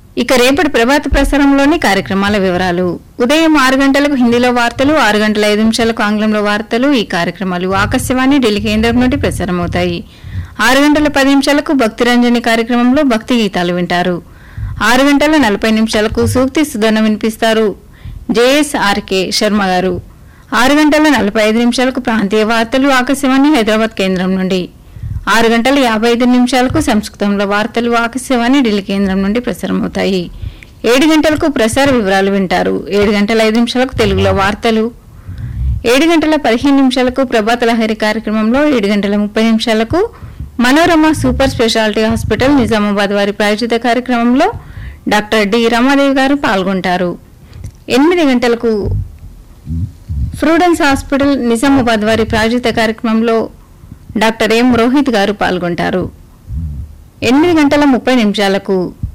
ఇక రేపటి ప్రభాత ప్రసారంలోని కార్యక్రమాల వివరాలు ఉదయం ఆరు గంటలకు హిందీలో వార్తలు ఆరు గంటల ఐదు నిమిషాలకు ఆంగ్లంలో వార్తలు ఈ కార్యక్రమాలు ఆకాశవాణి ఢిల్లీ కేంద్రం నుండి ప్రసారమవుతాయి ఆరు గంటల పది నిమిషాలకు భక్తి రంజని కార్యక్రమంలో భక్తి గీతాలు వింటారు ఆరు గంటల నలభై నిమిషాలకు సూక్తి సుధన వినిపిస్తారు జేఎస్ఆర్కే శర్మ గారు ఆరు గంటల నలభై ఐదు నిమిషాలకు ప్రాంతీయ వార్తలు ఆకాశవాణి హైదరాబాద్ కేంద్రం నుండి ఆరు గంటల యాభై ఐదు నిమిషాలకు సంస్కృతంలో వార్తలు ఆకాశవాణి ఢిల్లీ కేంద్రం నుండి ప్రసారమవుతాయి ఏడు గంటలకు ప్రసార వివరాలు వింటారు ఏడు గంటల ఐదు నిమిషాలకు తెలుగులో వార్తలు ఏడు గంటల పదిహేను నిమిషాలకు ప్రభాత లహరి కార్యక్రమంలో ఏడు గంటల ముప్పై నిమిషాలకు Manorama super speciality hospital Nizamabad వారి ప్రాయోజిత కార్యక్రమంలో డాక్టర్ డి రమాదేవి గారు పాల్గొంటారు ఎనిమిది గంటలకు ఫ్రూడెన్స్ హాస్పిటల్ నిజామాబాద్ వారి ప్రాయోజిత కార్యక్రమంలో డాక్టర్ ఎం రోహిత్ గారు పాల్గొంటారు ఎనిమిది గంటల ముప్పై నిమిషాలకు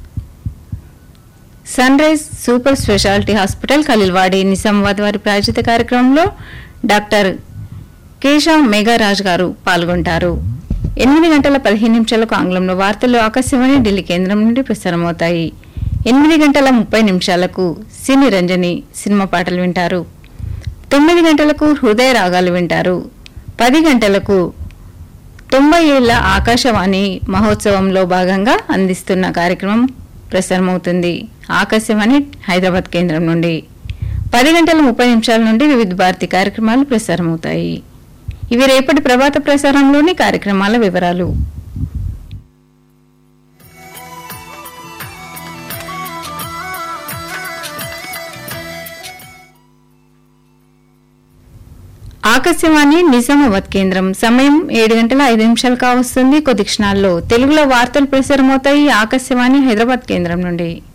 sunrise super speciality hospital Khaleelwadi Nizamabad వారి ప్రాయోజిత కార్యక్రమంలో డాక్టర్ కేశవ్ మేఘరాజ్ గారు పాల్గొంటారు ఎనిమిది గంటల పదిహేను నిమిషాలకు ఆంగ్లంలో వార్తలు ఆకాశవాణి ఢిల్లీ కేంద్రం నుండి ప్రసారమవుతాయి ఎనిమిది గంటల ముప్పై నిమిషాలకు సినీ రంజని సినిమా పాటలు వింటారు తొమ్మిది గంటలకు హృదయ రాగాలు వింటారు పది గంటలకు తొంభై ఏళ్ల ఆకాశవాణి మహోత్సవంలో భాగంగా అందిస్తున్న కార్యక్రమం ప్రసారమవుతుంది ఆకాశవాణి హైదరాబాద్ కేంద్రం నుండి పది గంటల ముప్పై నిమిషాల నుండి వివిధ భారతి కార్యక్రమాలు ప్రసారమవుతాయి ఇవి రేపటి ప్రభాత ప్రసారంలోని కార్యక్రమాల వివరాలు ఆకాశవాణి నిజామాబాద్ కేంద్రం సమయం ఏడు గంటల ఐదు నిమిషాలు కావస్తుంది కొద్ది క్షణాల్లో తెలుగులో వార్తలు ప్రసారమవుతాయి ఆకాశవాణి హైదరాబాద్ కేంద్రం నుండి